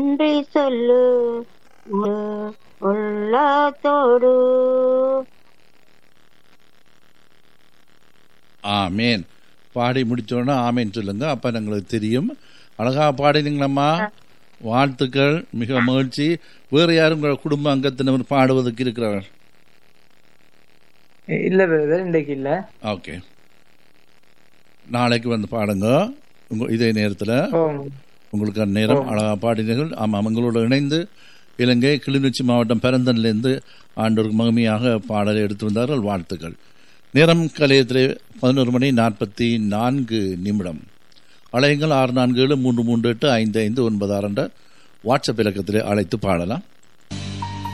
நன்றி சொல்லு முழு உள்ளத்தோடு ஆமேன் பாடி முடிச்சோன்னா ஆமேன் சொல்லுங்க அப்ப எங்களுக்கு தெரியும் அழகா பாடினீங்களம்மா வாழ்த்துக்கள் மிக மகிழ்ச்சி வேறு யாரும் உங்கள் குடும்ப அங்கத்தினர் பாடுவதற்கு இருக்கிறார்கள் இல்ல பிரதர் இன்றைக்கு இல்ல ஓகே நாளைக்கு வந்து பாடுங்க உங்க இதே நேரத்தில் ஓ உங்களுக்கு நேரம் அழகா பாடினீர்கள் ஆமாம் எங்களோடு இணைந்து இலங்கை கிளிநொச்சி மாவட்டம் பெரந்தன்லேருந்து ஆண்டோருக்கு மகிமையாக பாடலை எடுத்து வந்தார்கள் வாழ்த்துக்கள் நேரம் கலையத்திலே பதினோரு மணி நாற்பத்தி நான்கு நிமிடம் அலையுங்கள் ஆறு நான்கு ஏழு மூன்று மூன்று எட்டு ஐந்து ஐந்து ஒன்பது ஆறு என்ற வாட்ஸ்அப் இலக்கத்திலே அழைத்து பாடலாம்